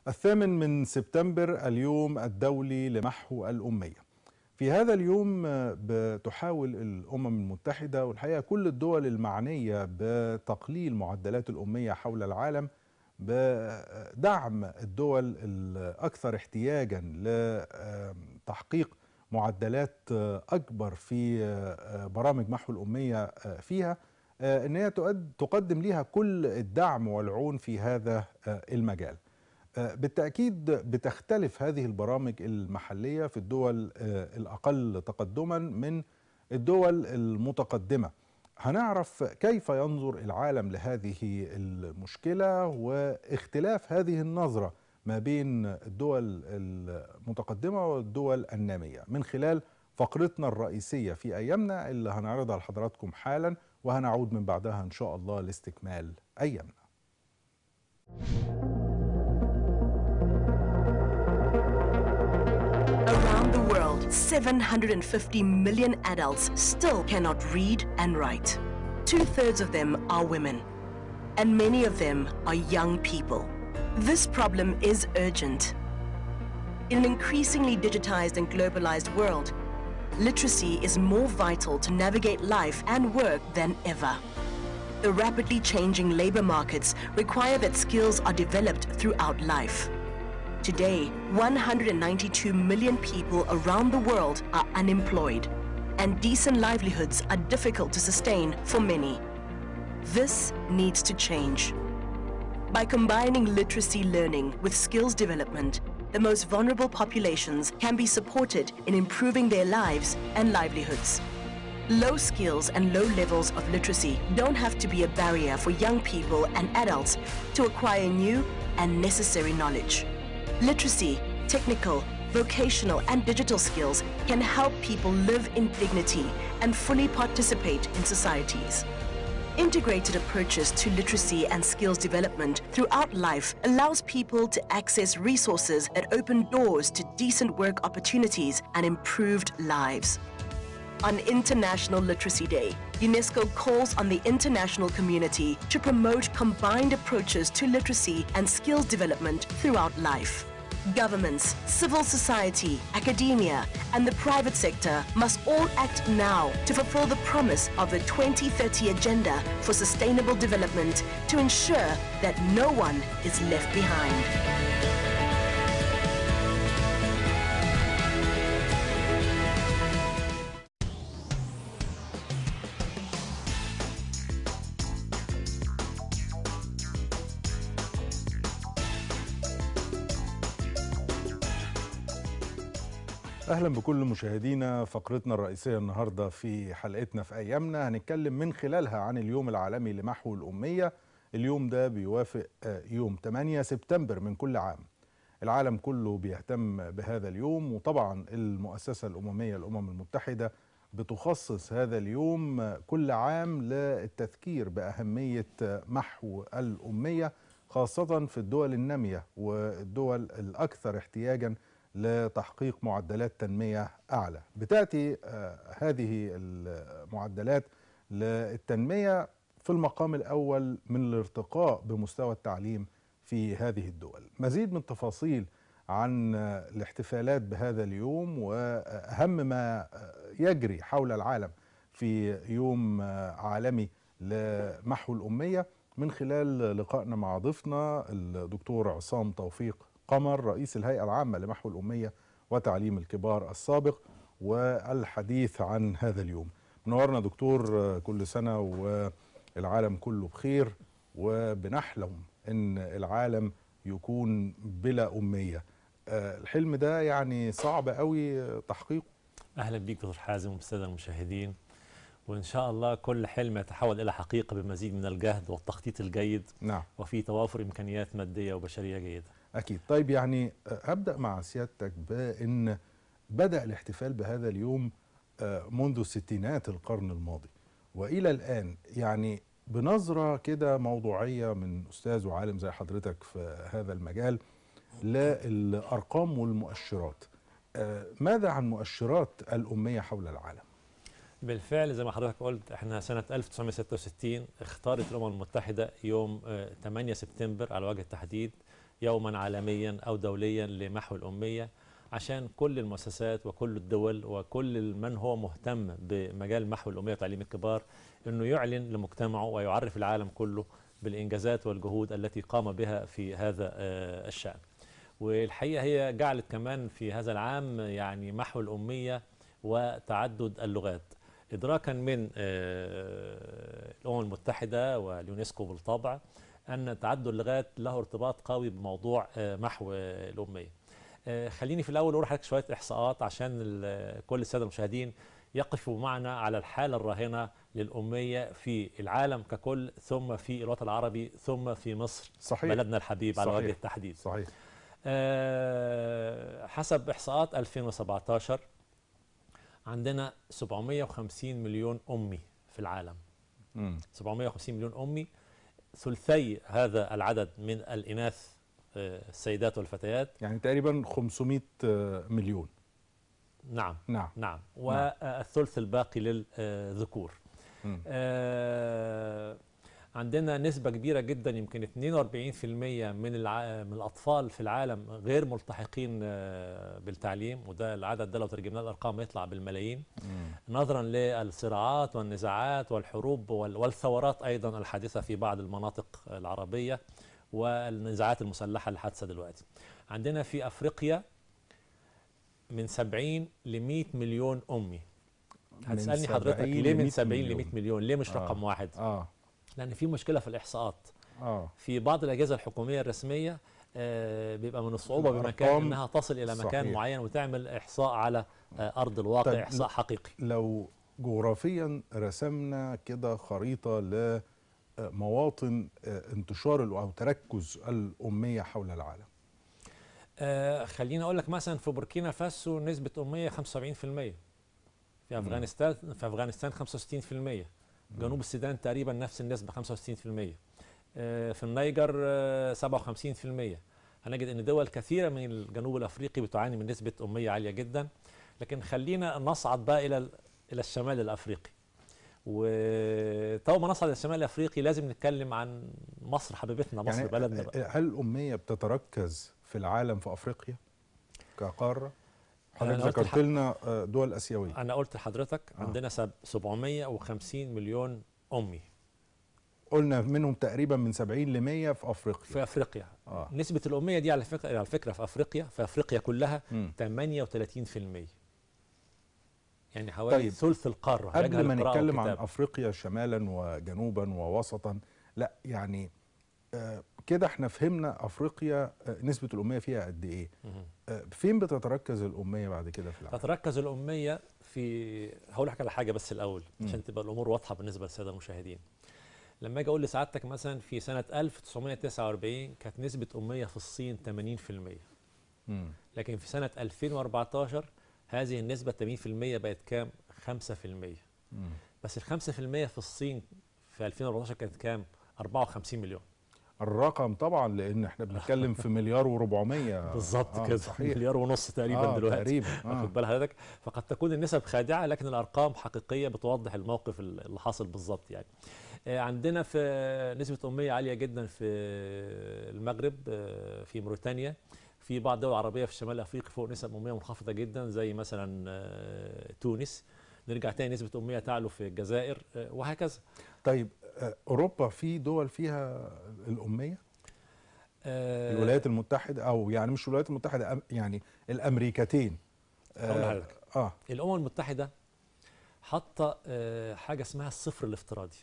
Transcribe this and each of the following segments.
الثامن من سبتمبر اليوم الدولي لمحو الأمية في هذا اليوم بتحاول الأمم المتحدة والحقيقة كل الدول المعنية بتقليل معدلات الأمية حول العالم بدعم الدول الأكثر احتياجا لتحقيق معدلات أكبر في برامج محو الأمية فيها أن هي تقدم لها كل الدعم والعون في هذا المجال بالتأكيد بتختلف هذه البرامج المحلية في الدول الأقل تقدما من الدول المتقدمة هنعرف كيف ينظر العالم لهذه المشكلة واختلاف هذه النظرة ما بين الدول المتقدمة والدول النامية من خلال فقرتنا الرئيسية في أيامنا اللي هنعرضها لحضراتكم حالا وهنعود من بعدها إن شاء الله لاستكمال أيامنا Around the world, 750 million adults still cannot read and write. Two thirds of them are women, and many of them are young people. This problem is urgent. In an increasingly digitized and globalized world, literacy is more vital to navigate life and work than ever. The rapidly changing labor markets require that skills are developed throughout life. Today, 192 million people around the world are unemployed, and decent livelihoods are difficult to sustain for many. This needs to change. By combining literacy learning with skills development, the most vulnerable populations can be supported in improving their lives and livelihoods. Low skills and low levels of literacy don't have to be a barrier for young people and adults to acquire new and necessary knowledge. Literacy, technical, vocational, and digital skills can help people live in dignity and fully participate in societies. Integrated approaches to literacy and skills development throughout life allows people to access resources that open doors to decent work opportunities and improved lives. On International Literacy Day, UNESCO calls on the international community to promote combined approaches to literacy and skills development throughout life. Governments, civil society, academia, and the private sector must all act now to fulfill the promise of the 2030 Agenda for Sustainable Development to ensure that no one is left behind. اهلا بكل مشاهدينا فقرتنا الرئيسيه النهارده في حلقتنا في ايامنا هنتكلم من خلالها عن اليوم العالمي لمحو الاميه اليوم ده بيوافق يوم 8 سبتمبر من كل عام العالم كله بيهتم بهذا اليوم وطبعا المؤسسه الامميه الامم المتحده بتخصص هذا اليوم كل عام للتذكير باهميه محو الاميه خاصه في الدول الناميه والدول الاكثر احتياجا لتحقيق معدلات تنمية أعلى بتأتي هذه المعدلات للتنمية في المقام الأول من الارتقاء بمستوى التعليم في هذه الدول مزيد من تفاصيل عن الاحتفالات بهذا اليوم وأهم ما يجري حول العالم في يوم عالمي لمحو الأمية من خلال لقائنا مع ضيفنا الدكتور عصام توفيق قمر رئيس الهيئة العامة لمحو الأمية وتعليم الكبار السابق والحديث عن هذا اليوم منورنا دكتور كل سنة والعالم كله بخير وبنحلم أن العالم يكون بلا أمية الحلم ده يعني صعب قوي تحقيقه أهلا بيك دكتور حازم والسادة المشاهدين وإن شاء الله كل حلم يتحول إلى حقيقة بمزيد من الجهد والتخطيط الجيد نعم وفي توافر إمكانيات مادية وبشرية جيدة أكيد طيب يعني هبدأ مع سيادتك بأن بدأ الاحتفال بهذا اليوم منذ ستينات القرن الماضي وإلى الآن يعني بنظرة كده موضوعية من أستاذ وعالم زي حضرتك في هذا المجال للأرقام والمؤشرات ماذا عن مؤشرات الأمية حول العالم؟ بالفعل زي ما حضرتك قلت احنا سنة 1966 اختارت الأمم المتحدة يوم 8 سبتمبر على وجه التحديد يوما عالميا أو دوليا لمحو الأمية عشان كل المؤسسات وكل الدول وكل من هو مهتم بمجال محو الأمية وتعليم الكبار أنه يعلن لمجتمعه ويعرف العالم كله بالإنجازات والجهود التي قام بها في هذا آه، الشأن والحقيقة هي جعلت كمان في هذا العام يعني محو الأمية وتعدد اللغات إدراكا من آه، الأمم المتحدة واليونسكو بالطبع أن تعدد اللغات له ارتباط قوي بموضوع آه، محو آه، الأمية آه، خليني في الأول أقول لحضرتك شوية إحصاءات عشان ال- كل السادة المشاهدين يقفوا معنا على الحالة الراهنة للأمية في العالم ككل ثم في الوطن العربي ثم في مصر صحيح بلدنا الحبيب على صحيح. وجه التحديد صحيح آه، حسب إحصاءات 2017 عندنا 750 مليون أمي في العالم مم. 750 مليون أمي ثلثي هذا العدد من الإناث آه، السيدات والفتيات يعني تقريبا 500 آه، مليون نعم نعم نعم والثلث الباقي للذكور مم. آه، عندنا نسبة كبيرة جدا يمكن 42% من الع... من الأطفال في العالم غير ملتحقين آه، بالتعليم وده العدد ده لو ترجمناه الأرقام يطلع بالملايين مم. نظرا للصراعات والنزاعات والحروب وال- والثورات أيضا الحادثة في بعض المناطق العربية والنزاعات المسلحة اللي حادثة دلوقتي عندنا في أفريقيا من 70 ل 100 مليون أمي من هتسألني حضرتك 70 ليه ل من 100 70 ل مليون. 100 مليون ليه مش آه. رقم واحد اه لأن في مشكلة في الإحصاءات اه في بعض الأجهزة الحكومية الرسمية آه، بيبقى من الصعوبة بمكان الأرقام إنها تصل إلى مكان صحيح. معين وتعمل إحصاء على آه، أرض الواقع طيب، إحصاء حقيقي لو جغرافيا رسمنا كده خريطة لمواطن انتشار ال- أو تركز الأمية حول العالم آه خليني اقول لك مثلا في بوركينا فاسو نسبه اميه 75% في افغانستان في افغانستان 65% جنوب السودان تقريبا نفس النسبه 65% آه في النيجر آه 57% هنجد ان دول كثيره من الجنوب الافريقي بتعاني من نسبه اميه عاليه جدا لكن خلينا نصعد بقى الى ال- الى الشمال الافريقي وطالما نصعد الى الشمال الافريقي لازم نتكلم عن مصر حبيبتنا مصر يعني بلدنا بقى. هل الأمية بتتركز في العالم في أفريقيا كقارة؟ أنا حضرتك قلت ذكرت الحق. لنا آه، دول آسيوية انا قلت لحضرتك آه. عندنا سب- 750 مليون امي قلنا منهم تقريبا من 70 ل 100 في أفريقيا في افريقيا آه. نسبه الاميه دي على فكره على فكره في افريقيا في افريقيا كلها مم. 38% يعني حوالي طيب. ثلث القاره قبل يجهل ما القراءة نتكلم عن والكتابة. افريقيا شمالا وجنوبا ووسطا لا يعني آه، كده احنا فهمنا افريقيا آه، نسبه الاميه فيها قد ايه مهم. آه، فين بتتركز الاميه بعد كده في العالم تتركز الاميه في هقول لك على حاجه بس الاول مم. عشان تبقى الامور واضحه بالنسبه للساده المشاهدين لما اجي اقول لسعادتك مثلا في سنه 1949 كانت نسبه اميه في الصين 80% مم. لكن في سنه 2014 هذه النسبه 80% بقت كام 5% مم. بس ال 5% في الصين في 2014 كانت كام 54 مليون الرقم طبعا لان احنا بنتكلم في مليار و400 بالظبط آه كده صحيح مليار ونص تقريبا آه دلوقتي تقريبا واخد آه. بال حضرتك فقد تكون النسب خادعه لكن الارقام حقيقيه بتوضح الموقف اللي حاصل بالظبط يعني آه، عندنا في نسبه اميه عاليه جدا في المغرب آه، في موريتانيا في بعض الدول العربيه في الشمال الافريقي فوق نسب اميه منخفضه جدا زي مثلا آه، تونس نرجع تاني نسبه اميه تعلو في الجزائر آه، وهكذا طيب آه، اوروبا في دول فيها الاميه آه، الولايات المتحده او يعني مش الولايات المتحده أم- يعني الامريكتين هقول آه، لحضرتك. اه الامم المتحده حاطه آه، حاجه اسمها الصفر الافتراضي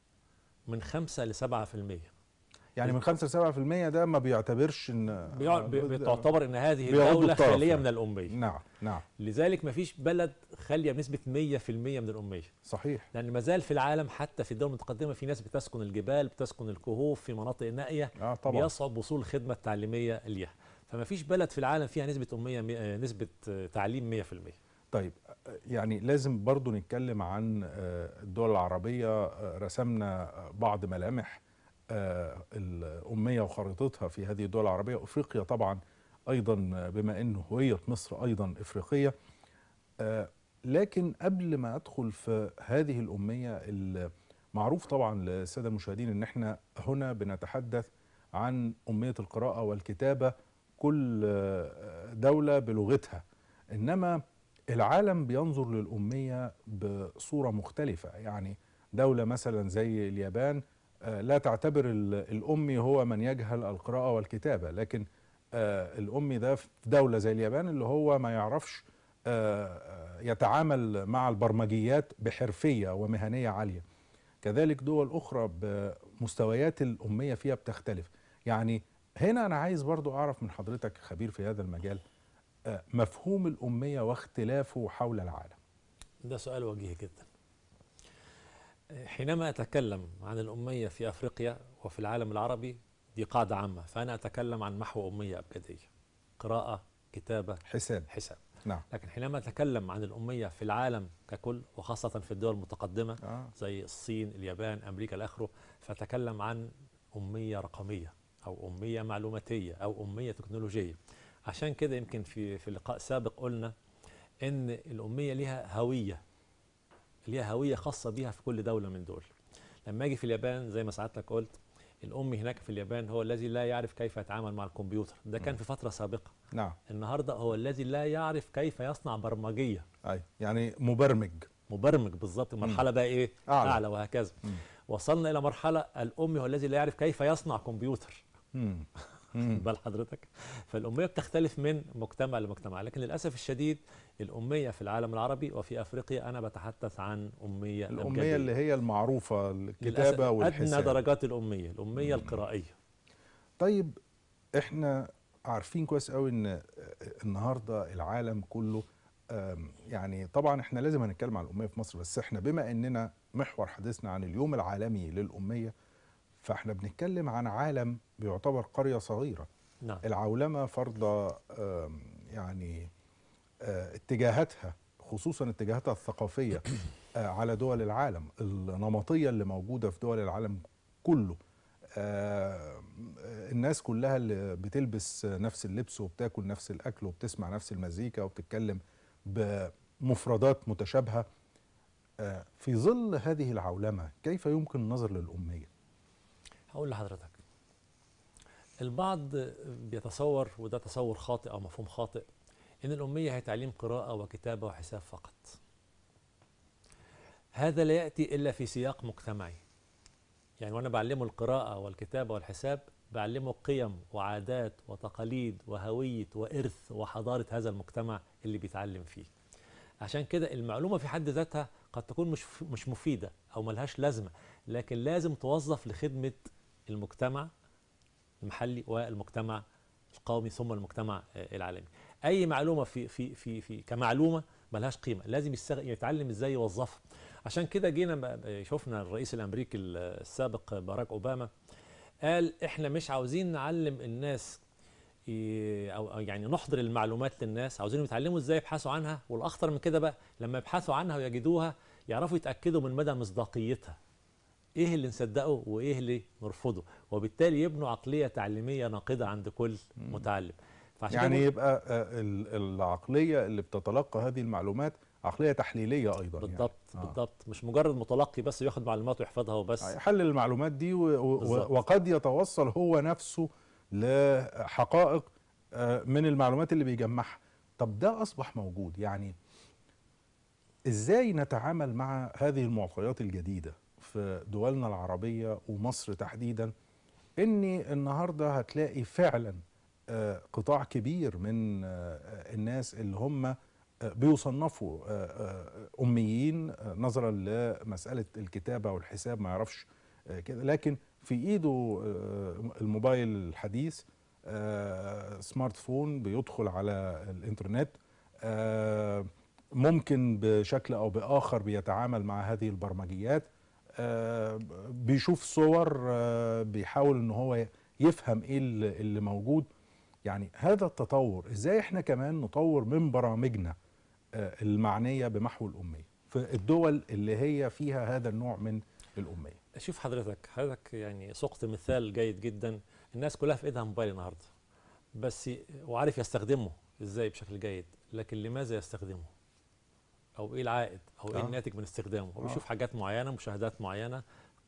من 5 ل 7% يعني من 5 ل 7% ده ما بيعتبرش ان بيع- بي- بتعتبر ان هذه بيغضوا الدوله الطرف خاليه يعني. من الاميه نعم نعم لذلك ما فيش بلد خاليه بنسبه 100% من الاميه صحيح لان ما زال في العالم حتى في الدول المتقدمه في ناس بتسكن الجبال بتسكن الكهوف في مناطق نائيه اه طبعا بيصعب وصول الخدمه التعليميه ليها فما فيش بلد في العالم فيها نسبه اميه مي- آه، نسبه آه، تعليم 100% طيب آه، يعني لازم برضو نتكلم عن آه، الدول العربية آه، رسمنا آه، بعض ملامح آه، الأمية وخريطتها في هذه الدول العربية أفريقيا طبعا أيضا آه، بما أنه هوية مصر أيضا إفريقية آه، لكن قبل ما أدخل في هذه الأمية المعروف طبعا للسادة المشاهدين أن احنا هنا بنتحدث عن أمية القراءة والكتابة كل آه، دولة بلغتها إنما العالم بينظر للأمية بصورة مختلفة يعني دولة مثلا زي اليابان آه، لا تعتبر ال- الأمي هو من يجهل القراءة والكتابة لكن آه، الأمي ده في دولة زي اليابان اللي هو ما يعرفش آه، آه، يتعامل مع البرمجيات بحرفية ومهنية عالية كذلك دول أخرى بمستويات الأمية فيها بتختلف يعني هنا أنا عايز برضو أعرف من حضرتك خبير في هذا المجال آه، مفهوم الأمية واختلافه حول العالم ده سؤال وجيه جدا حينما أتكلم عن الأمية في أفريقيا وفي العالم العربي دي قاعدة عامة فأنا أتكلم عن محو أمية أبجدية قراءة كتابة حساب حساب نعم لكن حينما أتكلم عن الأمية في العالم ككل وخاصة في الدول المتقدمة آه. زي الصين اليابان أمريكا الآخره فأتكلم عن أمية رقمية أو أمية معلوماتية أو أمية تكنولوجية عشان كده يمكن في في لقاء سابق قلنا إن الأمية لها هوية ليها هوية خاصة بيها في كل دولة من دول لما أجي في اليابان زي ما سعادتك قلت الأمي هناك في اليابان هو الذي لا يعرف كيف يتعامل مع الكمبيوتر ده كان في فترة سابقة نعم النهاردة هو الذي لا يعرف كيف يصنع برمجية أي يعني مبرمج مبرمج بالظبط المرحلة بقى إيه أعلى. أعلى وهكذا مم. وصلنا إلى مرحلة الأمي هو الذي لا يعرف كيف يصنع كمبيوتر مم. مم. بال حضرتك فالأمية بتختلف من مجتمع لمجتمع لكن للأسف الشديد الأمية في العالم العربي وفي أفريقيا أنا بتحدث عن أمية الأمية أبجدية. اللي هي المعروفة للأسف الكتابة أدنى والحساب درجات الأمية الأمية القرائية طيب احنا عارفين كويس قوي ان النهارده العالم كله آم، يعني طبعا احنا لازم هنتكلم عن الاميه في مصر بس احنا بما اننا محور حديثنا عن اليوم العالمي للاميه فاحنا بنتكلم عن عالم بيعتبر قريه صغيره نعم العولمه فرض آم، يعني آه، اتجاهاتها خصوصا اتجاهاتها الثقافيه آه، على دول العالم النمطيه اللي موجوده في دول العالم كله آه، الناس كلها اللي بتلبس نفس اللبس وبتاكل نفس الاكل وبتسمع نفس المزيكا وبتتكلم بمفردات متشابهه آه، في ظل هذه العولمه كيف يمكن النظر للاميه هقول لحضرتك البعض بيتصور وده تصور خاطئ او مفهوم خاطئ ان الاميه هي تعليم قراءه وكتابه وحساب فقط هذا لا ياتي الا في سياق مجتمعي يعني وانا بعلمه القراءه والكتابه والحساب بعلمه قيم وعادات وتقاليد وهويه وارث وحضاره هذا المجتمع اللي بيتعلم فيه عشان كده المعلومه في حد ذاتها قد تكون مش مش مفيده او ملهاش لازمه لكن لازم توظف لخدمه المجتمع المحلي والمجتمع القومي ثم المجتمع آه، العالمي اي معلومه في في في في كمعلومه ملهاش قيمه لازم يستغ... يتعلم ازاي يوظفها عشان كده جينا ب- شفنا الرئيس الامريكي السابق باراك اوباما قال احنا مش عاوزين نعلم الناس ي- او أو يعني نحضر المعلومات للناس عاوزينهم يتعلموا ازاي يبحثوا عنها والاخطر من كده بقى لما يبحثوا عنها ويجدوها يعرفوا يتاكدوا من مدى مصداقيتها ايه اللي نصدقه وايه اللي نرفضه وبالتالي يبنوا عقليه تعليميه ناقده عند كل متعلم فعشان يعني كده يبقى آه، ال- العقليه اللي بتتلقى هذه المعلومات عقليه تحليليه ايضا بالضبط يعني. آه. بالضبط مش مجرد متلقي بس ياخد معلومات ويحفظها وبس يحلل المعلومات دي و- و- بالظبط. وقد يتوصل هو نفسه لحقائق آه، من المعلومات اللي بيجمعها طب ده اصبح موجود يعني ازاي نتعامل مع هذه المعطيات الجديده في دولنا العربيه ومصر تحديدا ان النهارده هتلاقي فعلا آه، قطاع كبير من آه، الناس اللي هم آه، بيصنفوا آه، آه، اميين آه، نظرا لمساله الكتابه والحساب ما يعرفش آه، كده لكن في ايده آه، الموبايل الحديث آه، سمارت فون بيدخل على الانترنت آه، ممكن بشكل او باخر بيتعامل مع هذه البرمجيات آه، بيشوف صور آه، بيحاول ان هو يفهم ايه اللي اللي موجود يعني هذا التطور ازاي احنا كمان نطور من برامجنا آه، المعنيه بمحو الاميه في الدول اللي هي فيها هذا النوع من الاميه شوف حضرتك حضرتك يعني سقط مثال جيد جدا الناس كلها في ايدها موبايل النهارده بس وعارف يستخدمه ازاي بشكل جيد لكن لماذا يستخدمه او ايه العائد او ايه آه. الناتج من استخدامه هو آه. بيشوف حاجات معينه مشاهدات معينه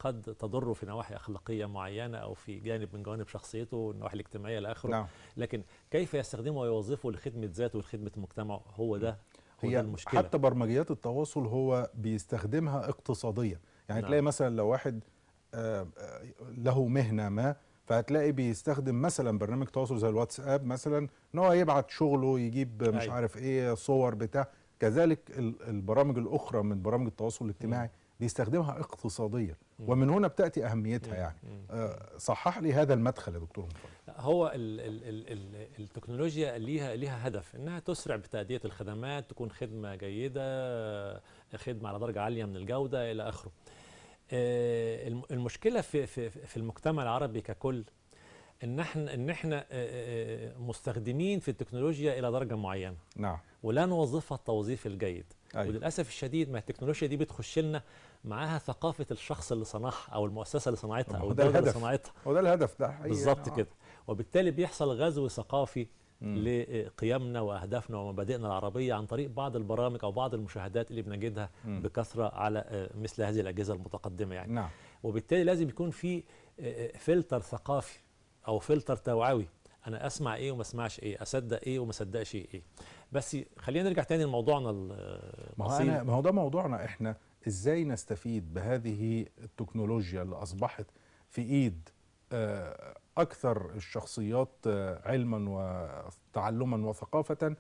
قد تضره في نواحي اخلاقيه معينه او في جانب من جوانب شخصيته النواحي الاجتماعيه الى اخره نعم لكن كيف يستخدمه ويوظفه لخدمه ذاته ولخدمه مجتمعه هو ده هو هي ده المشكله حتى برمجيات التواصل هو بيستخدمها اقتصاديا يعني نعم. تلاقي مثلا لو واحد آه، آه، له مهنه ما فهتلاقي بيستخدم مثلا برنامج تواصل زي الواتساب مثلا ان هو يبعت شغله يجيب مش أيوة. عارف ايه صور بتاع كذلك ال- البرامج الاخرى من برامج التواصل الاجتماعي بيستخدمها اقتصاديا ومن هنا بتاتي اهميتها يعني آه، صحح لي هذا المدخل يا دكتور مفضل هو ال ال ال ال التكنولوجيا ليها ليها هدف انها تسرع بتاديه الخدمات تكون خدمه جيده خدمه على درجه عاليه من الجوده الى اخره آه، الم- المشكله في في في المجتمع العربي ككل ان احنا ان احنا آه، آه، مستخدمين في التكنولوجيا الى درجه معينه نعم ولا نوظفها التوظيف الجيد أيوة. وللاسف الشديد ما التكنولوجيا دي بتخش لنا معاها ثقافه الشخص اللي صنعها او المؤسسه اللي صنعتها ما هو او ده الدوله اللي الهدف. صنعتها هو ده الهدف ده حقيقي بالظبط آه. كده وبالتالي بيحصل غزو ثقافي لقيمنا واهدافنا ومبادئنا العربيه عن طريق بعض البرامج او بعض المشاهدات اللي بنجدها بكثره على آه، مثل هذه الاجهزه المتقدمه يعني نعم وبالتالي لازم يكون في آه، آه، فلتر ثقافي او فلتر توعوي انا اسمع ايه وما اسمعش ايه اصدق ايه وما اصدقش ايه بس خلينا نرجع تاني لموضوعنا ال- ما هو الأصيل. انا ما هو ده موضوعنا احنا ازاي نستفيد بهذه التكنولوجيا اللي اصبحت في ايد آه، اكثر الشخصيات آه، علما وتعلما وثقافه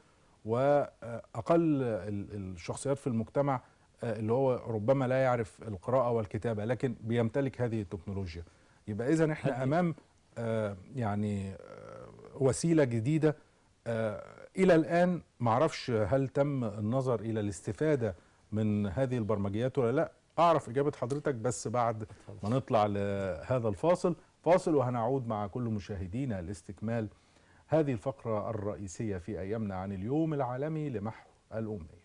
واقل ال- الشخصيات في المجتمع آه، اللي هو ربما لا يعرف القراءه والكتابه لكن بيمتلك هذه التكنولوجيا يبقى اذا احنا هذه- امام آه، يعني آه، وسيله جديده آه، الى الان معرفش هل تم النظر الى الاستفاده من هذه البرمجيات ولا لا اعرف اجابه حضرتك بس بعد ما نطلع لهذا الفاصل فاصل وهنعود مع كل مشاهدينا لاستكمال هذه الفقره الرئيسيه في ايامنا عن اليوم العالمي لمحو الاميه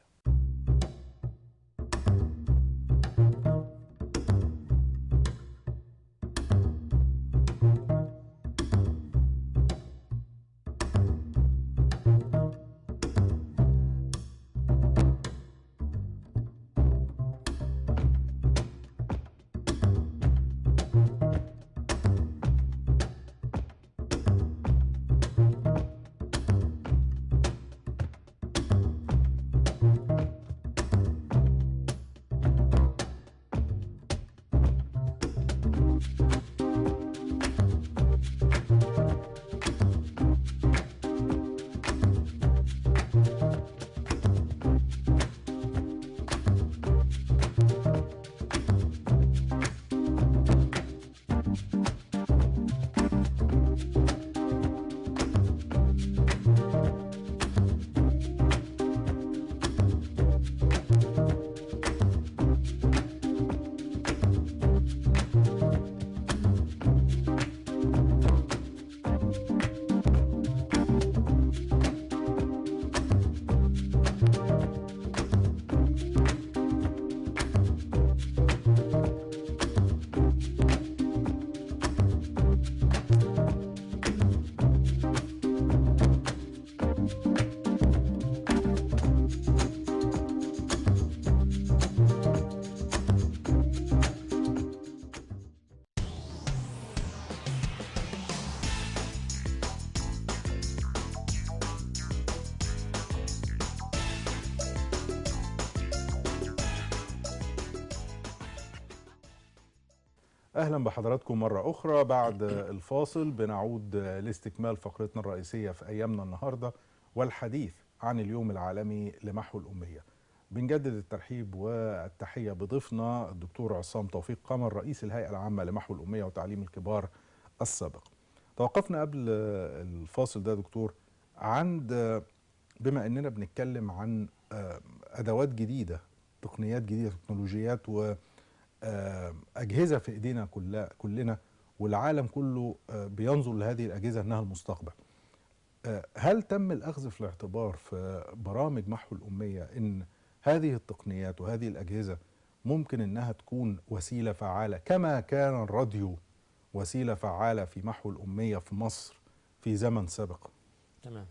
اهلا بحضراتكم مره اخرى بعد الفاصل بنعود لاستكمال فقرتنا الرئيسيه في ايامنا النهارده والحديث عن اليوم العالمي لمحو الاميه بنجدد الترحيب والتحيه بضيفنا الدكتور عصام توفيق قمر رئيس الهيئه العامه لمحو الاميه وتعليم الكبار السابق توقفنا قبل الفاصل ده يا دكتور عند بما اننا بنتكلم عن آه، ادوات جديده تقنيات جديده تكنولوجيات و آه، اجهزه في ايدينا كلها كلنا والعالم كله آه، بينظر لهذه الاجهزه انها المستقبل. آه، هل تم الاخذ في الاعتبار في برامج محو الاميه ان هذه التقنيات وهذه الاجهزه ممكن انها تكون وسيله فعاله كما كان الراديو وسيله فعاله في محو الاميه في مصر في زمن سابق؟ تمام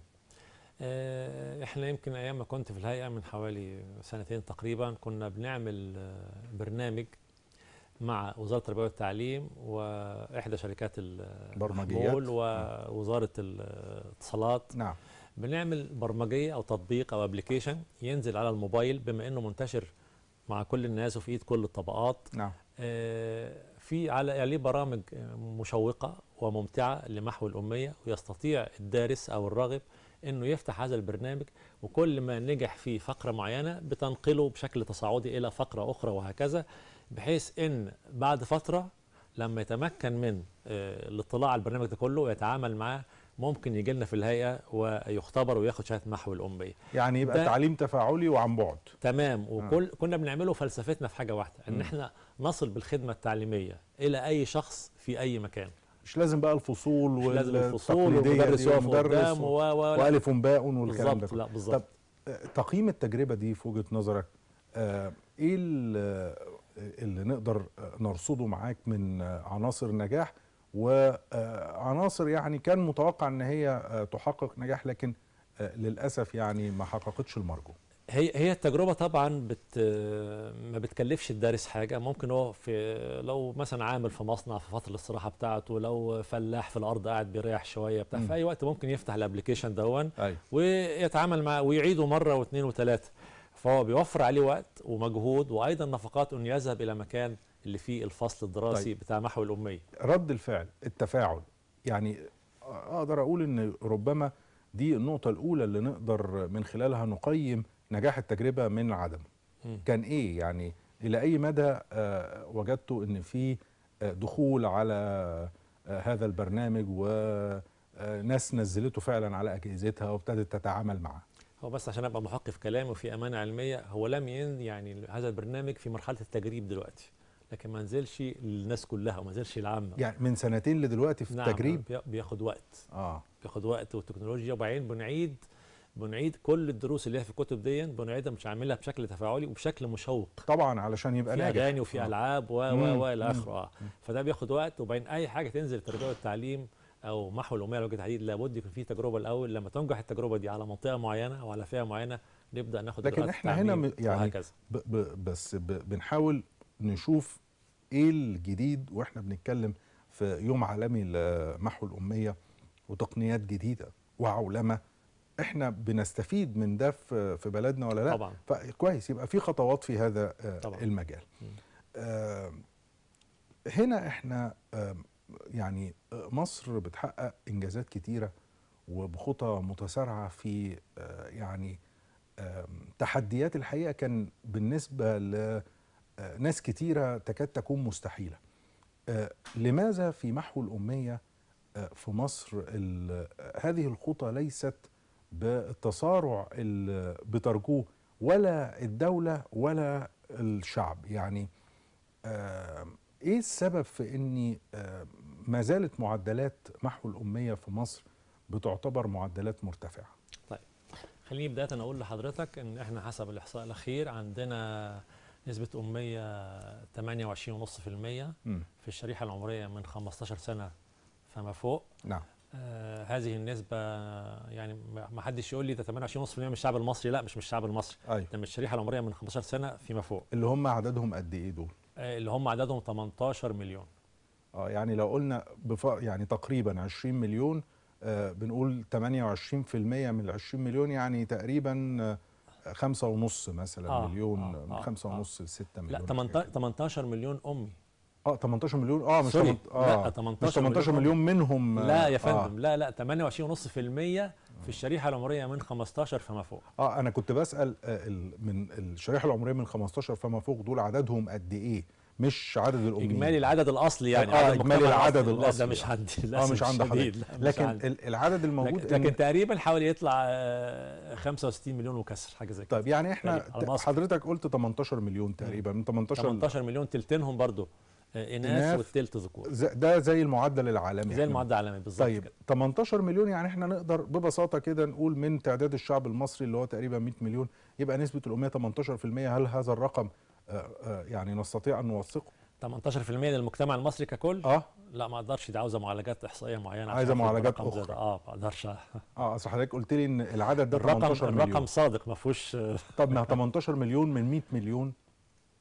آه، احنا يمكن ايام ما كنت في الهيئه من حوالي سنتين تقريبا كنا بنعمل آه، برنامج مع وزاره التربيه والتعليم واحدى شركات برمجيات. المحمول ووزاره الاتصالات نعم بنعمل برمجيه او تطبيق او ابلكيشن ينزل على الموبايل بما انه منتشر مع كل الناس وفي ايد كل الطبقات نعم آه، في على عليه برامج آه، مشوقه وممتعه لمحو الاميه ويستطيع الدارس او الراغب انه يفتح هذا البرنامج وكل ما نجح في فقره معينه بتنقله بشكل تصاعدي الى فقره اخرى وهكذا بحيث ان بعد فتره لما يتمكن من آه، الاطلاع على البرنامج ده كله ويتعامل معاه ممكن يجي لنا في الهيئه ويختبر وياخد شهاده محو الاميه يعني يبقى ده- تعليم تفاعلي وعن بعد تمام وكل كنا بنعمله فلسفتنا في حاجه واحده ان احنا نصل بالخدمه التعليميه الى اي شخص في اي مكان مش لازم بقى الفصول مش لازم الفصول والتقليدية والمدرس دي يقف والمدرس قدام و و لا. والف باء والكلام ده بالظبط كله. لا بالظبط طب آه، تقييم التجربه دي في وجهه نظرك آه، ايه ال- آه، اللي نقدر آه، نرصده معاك من آه، عناصر نجاح وعناصر يعني كان متوقع ان هي آه، تحقق نجاح لكن آه، للاسف يعني ما حققتش المرجو هي هي التجربه طبعا بت ما بتكلفش الدارس حاجه ممكن هو في لو مثلا عامل في مصنع في فتره الاستراحه بتاعته لو فلاح في الارض قاعد بيريح شويه بتاع مم. في اي وقت ممكن يفتح الابلكيشن دون ايوه ويتعامل معاه ويعيده مره واثنين وثلاثه فهو بيوفر عليه وقت ومجهود وايضا نفقات انه يذهب الى مكان اللي فيه الفصل الدراسي طيب. بتاع محو الاميه رد الفعل التفاعل يعني اقدر اقول ان ربما دي النقطة الأولى اللي نقدر من خلالها نقيم نجاح التجربة من عدمه. مم. كان إيه يعني إلى أي مدى آه، وجدتوا إن في آه، دخول على آه، هذا البرنامج وناس نزلته فعلا على أجهزتها وابتدت تتعامل معه. هو بس عشان ابقى محق في كلامي وفي امانه علميه هو لم ين يعني هذا البرنامج في مرحله التجريب دلوقتي لكن ما نزلش للناس كلها وما نزلش العامه يعني من سنتين لدلوقتي في نعم التجريب بي- بياخد وقت اه بياخد وقت والتكنولوجيا وبعدين بنعيد بنعيد كل الدروس اللي هي في الكتب دي بنعيدها مش عاملها بشكل تفاعلي وبشكل مشوق طبعا علشان يبقى في ناجح اغاني وفي آه. العاب و مم. و و الى مم. اخره اه فده بياخد وقت وبعدين اي حاجه تنزل التربيه والتعليم او محو الاميه لوجه تحديد لابد يكون في تجربه الاول لما تنجح التجربه دي على منطقه معينه او على فئه معينه نبدا ناخد لكن إجراءات إحنا هنا التعميم م- يعني وهكذا ب ب بس ب بنحاول نشوف ايه الجديد واحنا بنتكلم في يوم عالمي لمحو الاميه وتقنيات جديده وعولمه احنا بنستفيد من ده في في بلدنا ولا لا طبعا فكويس يبقى في خطوات في هذا آه، طبعاً. المجال مم. آه، هنا احنا آه، يعني آه، مصر بتحقق انجازات كتيره وبخطى متسارعه في آه، يعني آم، تحديات الحقيقه كان بالنسبه لناس كتيره تكاد تكون مستحيله. آه، لماذا في محو الاميه آه، في مصر ال- هذه الخطى ليست بالتسارع اللي بترجوه ولا الدوله ولا الشعب يعني آم، ايه السبب في ان آم، ما زالت معدلات محو الاميه في مصر بتعتبر معدلات مرتفعه؟ خليني بدايه اقول لحضرتك ان احنا حسب الاحصاء الاخير عندنا نسبه اميه 28.5% مم. في الشريحه العمريه من 15 سنه فما فوق نعم آه هذه النسبة يعني ما ما حدش يقول لي ده 28.5% من الشعب المصري لا مش من الشعب المصري ايوه ده من الشريحة العمرية من 15 سنة فيما فوق اللي هم عددهم قد ايه دول؟ آه اللي هم عددهم 18 مليون اه يعني لو قلنا بف... يعني تقريبا 20 مليون آه بنقول 28% من ال 20 مليون يعني تقريبا آه خمسة ونص مثلا آه، مليون آه، من آه، خمسة آه. ونص لستة لا مليون 18 18 مليون أمي اه 18 مليون اه مش سوري، 18 اه لا، مش 18 18 مليون منهم لا يا آه فندم لا لا 28.5% في الشريحة العمرية من 15 فما فوق اه انا كنت بسال آه ال- من الشريحه العمريه من 15 فما فوق دول عددهم قد ايه مش عدد الاميين إجمالي العدد الأصلي يعني آه، عدد إجمالي المجتمع العدد لا الأصلي ده مش يعني. عندي اه للأسف مش عند الشديد، حضرتك لا، مش لكن عندي. ال- العدد الموجود لكن, لكن إن- تقريبا حوالي يطلع آه، 65 مليون وكسر حاجة زي كده طيب يعني احنا تقريباً، على ت- مصر. حضرتك قلت 18 مليون تقريبا من 18 18 مليون تلتينهم برضو آه، إناث. إناث والتلت ذكور ز- ده زي المعدل العالمي زي إحنا المعدل العالمي بالظبط طيب كده 18 مليون يعني احنا نقدر ببساطه كده نقول من تعداد الشعب المصري اللي هو تقريبا 100 مليون يبقى نسبه الاميه 18% هل هذا الرقم آه، آه، يعني نستطيع ان نوثقه 18% للمجتمع المصري ككل اه لا ما اقدرش دي عاوزه معالجات احصائيه معينه عشان عايزة آخد معالجات رقم زي أخرى. ده. اه ما اقدرش اه اصل حضرتك قلت لي ان العدد ده الرقم 18 مليون الرقم صادق ما فيهوش آه، طب ما 18 مليون من 100 مليون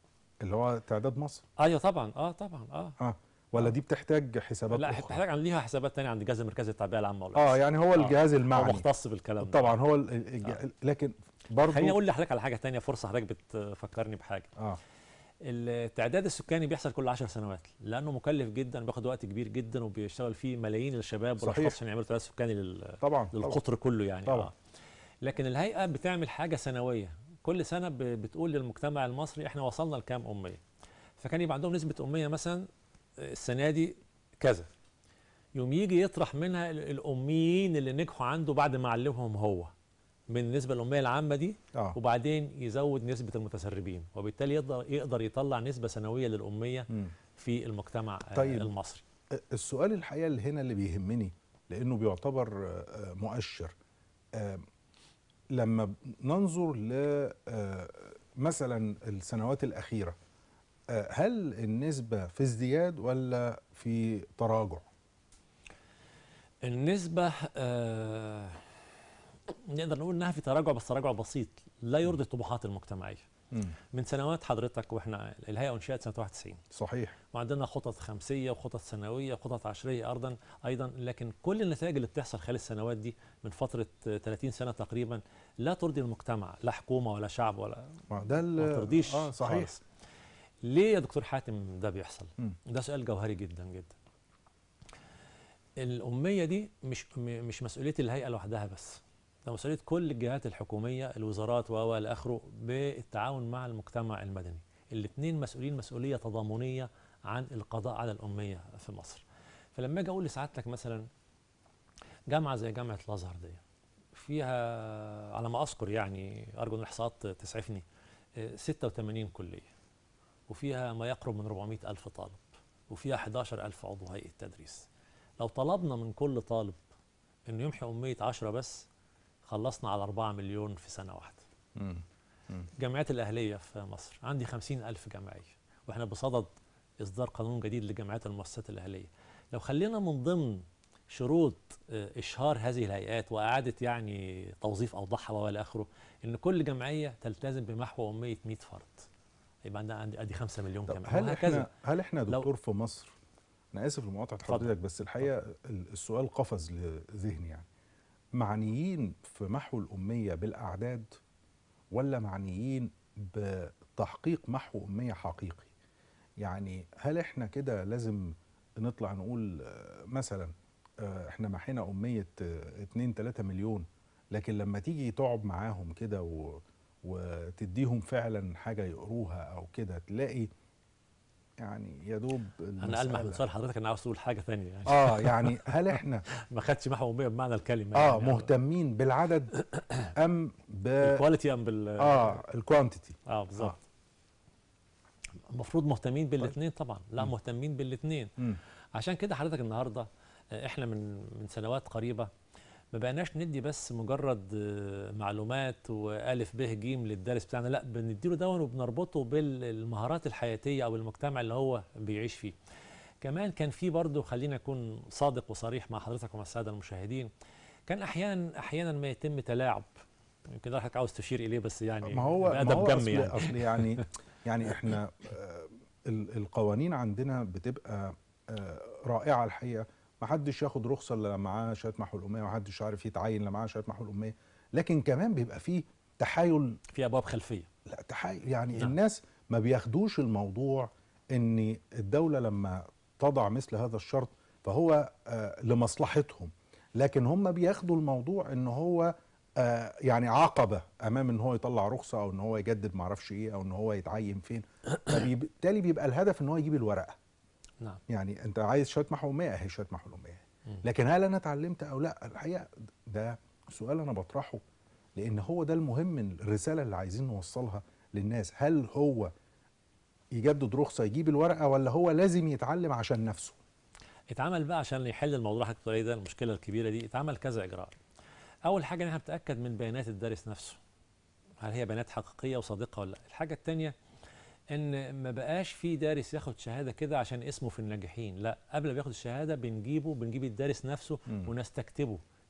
اللي هو تعداد مصر ايوه طبعا اه طبعا اه اه ولا دي بتحتاج حسابات لا اخرى بتحتاج عن ليها حسابات تانية عند الجهاز المركزي للتعبئه العامه ولا اه يعني هو الجهاز هو المعني مختص بالكلام ده طبعا هو ال- الج- آه. لكن برضه خليني اقول لحضرتك على حاجه تانية فرصه حضرتك بتفكرني بحاجه اه التعداد السكاني بيحصل كل 10 سنوات لانه مكلف جدا بياخد وقت كبير جدا وبيشتغل فيه ملايين الشباب صحيح. والاشخاص عشان يعملوا تعداد سكاني لل- طبعا طبعا للقطر كله يعني طبعا. آه. لكن الهيئه بتعمل حاجه سنويه كل سنه ب- بتقول للمجتمع المصري احنا وصلنا لكام اميه فكان يبقى عندهم نسبه اميه مثلا السنه دي كذا يوم يجي يطرح منها ال- الاميين اللي نجحوا عنده بعد ما علمهم هو من النسبه الاميه العامه دي اه وبعدين يزود نسبه المتسربين وبالتالي يقدر يقدر يطلع نسبه سنويه للاميه مم. في المجتمع آه، طيب. المصري السؤال الحقيقه اللي هنا اللي بيهمني لانه بيعتبر آه، مؤشر آه، لما ننظر ل آه، مثلا السنوات الاخيره آه، هل النسبه في ازدياد ولا في تراجع؟ النسبة آه نقدر نقول انها في تراجع بس تراجع بسيط لا يرضي الطموحات المجتمعية مم. من سنوات حضرتك واحنا الهيئة انشئت سنة 91 صحيح وعندنا خطط خمسية وخطط سنوية وخطط عشرية أيضا أيضا لكن كل النتائج اللي بتحصل خلال السنوات دي من فترة آه، 30 سنة تقريبا لا ترضي المجتمع لا حكومة ولا شعب ولا ما ده ال- ما ترضيش اه صحيح خالص. ليه يا دكتور حاتم ده بيحصل؟ مم. ده سؤال جوهري جدا جدا. الأمية دي مش م- مش مسؤولية الهيئة لوحدها بس. ده مسؤولية كل الجهات الحكومية الوزارات و إلى آخره بالتعاون مع المجتمع المدني. الاثنين مسؤولين مسؤولية تضامنية عن القضاء على الأمية في مصر. فلما أجي أقول لسعادتك مثلا جامعة زي جامعة الأزهر دي فيها على ما أذكر يعني أرجو أن الإحصاءات تسعفني آه، 86 كلية وفيها ما يقرب من 400 ألف طالب وفيها 11 ألف عضو هيئة تدريس لو طلبنا من كل طالب إنه يمحي أمية 10 بس خلصنا على 4 مليون في سنة واحدة مم. الجامعات الأهلية في مصر عندي 50 ألف جامعية وإحنا بصدد إصدار قانون جديد لجامعات المؤسسات الأهلية لو خلينا من ضمن شروط آه، إشهار هذه الهيئات وإعادة يعني توظيف أوضاعها وإلى آخره إن كل جمعية تلتزم بمحو أمية 100 فرد يبقى عندنا عندي أدي 5 مليون طب كمان هل وهكذا احنا هل احنا يا لو- دكتور في مصر انا اسف لمقاطعه اتفضل. حضرتك بس الحقيقه ال- السؤال قفز لذهني يعني معنيين في محو الاميه بالاعداد ولا معنيين بتحقيق محو اميه حقيقي يعني هل احنا كده لازم نطلع نقول آه، مثلا آه، احنا محينا اميه 2 3 مليون لكن لما تيجي تقعد معاهم كده و وتديهم فعلا حاجه يقروها او كده تلاقي يعني يا دوب أنا ألمح من المسألة- سؤال حضرتك أنا عاوز تقول حاجة ثانية يعني اه يعني هل احنا ما خدش محو أمية بمعنى الكلمة اه يعني مهتمين بالعدد ام ب الكواليتي أم بال اه الكوانتيتي اه بالظبط المفروض مهتمين بالاثنين طبعا لا مم. مهتمين بالاثنين مم. عشان كده حضرتك النهارده آه، احنا من من سنوات قريبه ما بقيناش ندي بس مجرد آه، معلومات والف ب ج للدارس بتاعنا لا بنديله دون وبنربطه بالمهارات الحياتيه او المجتمع اللي هو بيعيش فيه كمان كان في برضه خلينا اكون صادق وصريح مع حضرتك ومع الساده المشاهدين كان احيانا احيانا ما يتم تلاعب يمكن ده حضرتك عاوز تشير اليه بس يعني ما هو ما بأدب هو جم أصل, يعني اصل يعني يعني احنا آه، ال- القوانين عندنا بتبقى آه، رائعه الحقيقه ما حدش ياخد رخصه الا لما معاه شهاده محو الاميه ما حدش عارف يتعين الا معاه شهاده محو الاميه لكن كمان بيبقى فيه تحايل في ابواب خلفيه لا تحايل يعني نعم. الناس ما بياخدوش الموضوع ان الدوله لما تضع مثل هذا الشرط فهو آه لمصلحتهم لكن هم بياخدوا الموضوع ان هو آه يعني عقبه امام ان هو يطلع رخصه او ان هو يجدد معرفش ايه او ان هو يتعين فين فبالتالي بيبقى الهدف ان هو يجيب الورقه نعم يعني انت عايز شهاده محو اميه اهي شهاده محو الاميه مم. لكن هل انا اتعلمت او لا الحقيقه ده سؤال انا بطرحه لان هو ده المهم الرساله اللي عايزين نوصلها للناس هل هو يجدد رخصه يجيب الورقه ولا هو لازم يتعلم عشان نفسه اتعمل بقى عشان يحل الموضوع حضرتك بتقول عليه ده المشكله الكبيره دي اتعمل كذا اجراء اول حاجه ان احنا بنتاكد من بيانات الدارس نفسه هل هي بيانات حقيقيه وصادقه ولا لا الحاجه الثانيه ان ما بقاش في دارس ياخد شهاده كده عشان اسمه في الناجحين لا قبل ما ياخد الشهاده بنجيبه بنجيب الدارس نفسه مم. ونستكتبه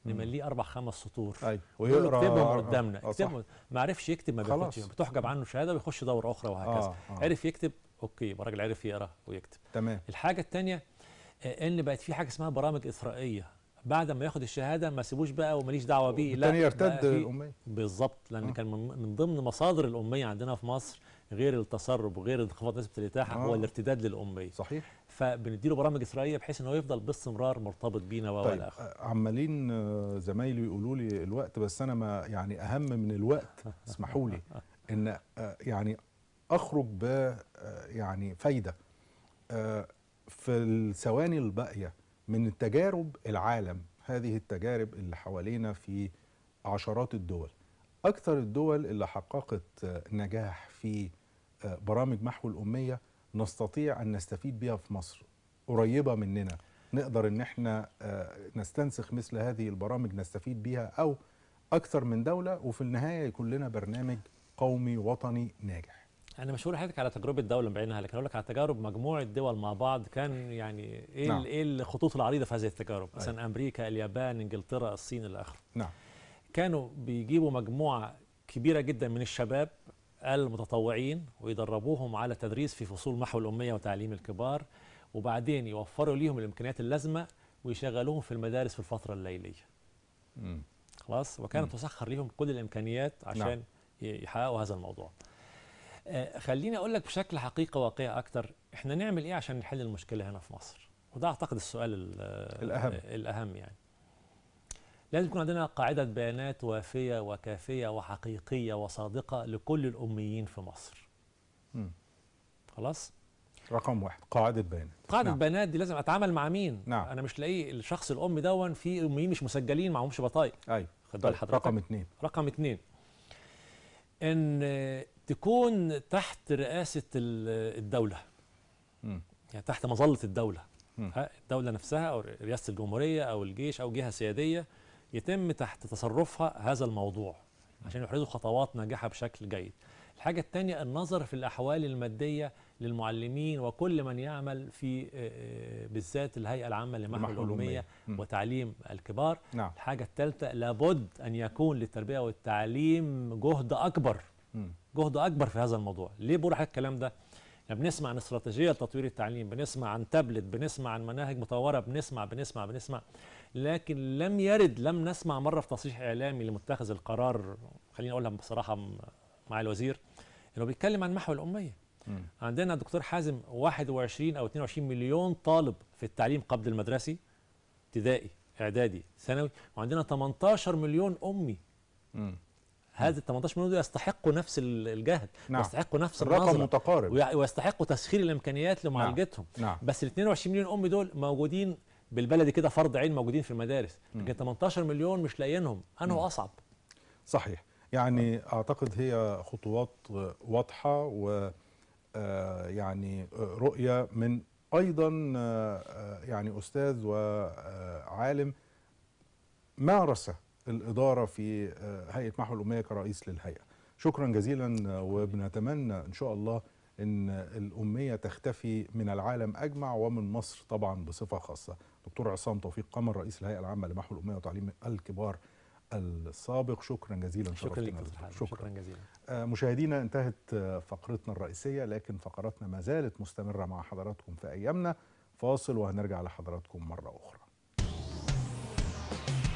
نمليه اربع خمس سطور ايوه ويقول له اكتبهم آه، قدامنا آه، صح. اكتبهم ما عرفش يكتب ما خلاص. بياخدش بتحجب عنه شهاده ويخش دوره اخرى وهكذا آه، آه. عرف يكتب اوكي يبقى الراجل عرف يقرا ويكتب تمام الحاجه الثانيه ان بقت في حاجه اسمها برامج اثرائيه بعد ما ياخد الشهاده ما سيبوش بقى وماليش دعوه بيه لا الثاني بقى يرتد في- الاميه بالظبط لان آه. كان من من ضمن مصادر الاميه عندنا في مصر غير التسرب وغير انخفاض نسبه الاتاحه آه. هو الارتداد للاميه صحيح فبنديله برامج اسرائيليه بحيث ان هو يفضل باستمرار مرتبط بينا و طيب والى اخره آه، عمالين آه، زمايلي يقولوا لي الوقت بس انا ما يعني اهم من الوقت اسمحوا لي ان آه، يعني اخرج ب آه، يعني فايده آه، في الثواني الباقيه من التجارب العالم هذه التجارب اللي حوالينا في عشرات الدول اكثر الدول اللي حققت آه، نجاح في آه، برامج محو الاميه نستطيع ان نستفيد بها في مصر قريبه مننا نقدر ان احنا آه، نستنسخ مثل هذه البرامج نستفيد بيها او اكثر من دوله وفي النهايه يكون لنا برنامج قومي وطني ناجح انا مش هقول لحضرتك على تجربه دوله بعينها لكن هقول لك على تجارب مجموعه دول مع بعض كان يعني ايه نعم. نعم. ايه الخطوط العريضه في هذه التجارب مثلا امريكا اليابان انجلترا الصين الى اخره نعم كانوا بيجيبوا مجموعه كبيره جدا من الشباب المتطوعين ويدربوهم على تدريس في فصول محو الاميه وتعليم الكبار وبعدين يوفروا ليهم الامكانيات اللازمه ويشغلوهم في المدارس في الفتره الليليه مم. خلاص وكانت تسخر ليهم كل الامكانيات عشان نعم. ي- يحققوا هذا الموضوع آه، خليني اقول لك بشكل حقيقه واقعي اكتر احنا نعمل ايه عشان نحل المشكله هنا في مصر وده اعتقد السؤال ال- الأهم. آه، الاهم يعني لازم يكون عندنا قاعده بيانات وافيه وكافيه وحقيقيه وصادقه لكل الاميين في مصر مم. خلاص رقم واحد قاعده بيانات قاعده نعم. البيانات دي لازم اتعامل مع مين نعم. انا مش لاقي الشخص الامي دون في اميين مش مسجلين معهمش بطايق ايوه خد طيب بال حضرتك رقم اثنين رقم اتنين ان تكون تحت رئاسة ال- الدولة مم. يعني تحت مظلة الدولة مم. ها، الدولة نفسها أو رئاسة الجمهورية أو الجيش أو جهة سيادية يتم تحت تصرفها هذا الموضوع عشان يحرزوا خطوات ناجحة بشكل جيد الحاجة الثانية النظر في الأحوال المادية للمعلمين وكل من يعمل في آه، آه، بالذات الهيئة العامة لمحو لمحو الأمية. الأمية مم. وتعليم الكبار نعم الحاجة الثالثة لابد أن يكون للتربية والتعليم جهد أكبر مم. جهد أكبر في هذا الموضوع ليه بقول لحضرتك الكلام ده؟ احنا بنسمع عن استراتيجية لتطوير التعليم بنسمع عن تابلت بنسمع عن مناهج مطورة بنسمع بنسمع بنسمع لكن لم يرد لم نسمع مرة في تصريح إعلامي لمتخذ القرار خليني أقولها بصراحة م- مع الوزير إنه بيتكلم عن محو الأمية مم. عندنا دكتور حازم 21 أو 22 مليون طالب في التعليم قبل المدرسي ابتدائي إعدادي ثانوي وعندنا 18 مليون أمي مم. هذا ال 18 مليون دول يستحقوا نفس ال- الجهد نعم. يستحقوا نفس الرقم النظرة متقارب ويع- ويستحقوا تسخير الامكانيات لمعالجتهم نعم بس ال 22 مليون ام دول موجودين بالبلدي كده فرض عين موجودين في المدارس مم. لكن 18 مليون مش لاقيينهم انه اصعب صحيح يعني اعتقد هي خطوات واضحه و آه، يعني رؤيه من ايضا آه، آه، يعني استاذ وعالم مارس الاداره في آه، هيئه محو الاميه كرئيس للهيئه شكرا جزيلا آه، وبنتمنى ان شاء الله ان الاميه تختفي من العالم اجمع ومن مصر طبعا بصفه خاصه دكتور عصام توفيق قمر رئيس الهيئه العامه لمحو الاميه وتعليم الكبار السابق شكرا جزيلا شكرا لك شرفتنا دكتور دكتور. حازم شكرا جزيلا آه، مشاهدينا انتهت آه، فقرتنا الرئيسية لكن فقراتنا ما زالت مستمرة مع حضراتكم في أيامنا فاصل وهنرجع لحضراتكم مرة أخرى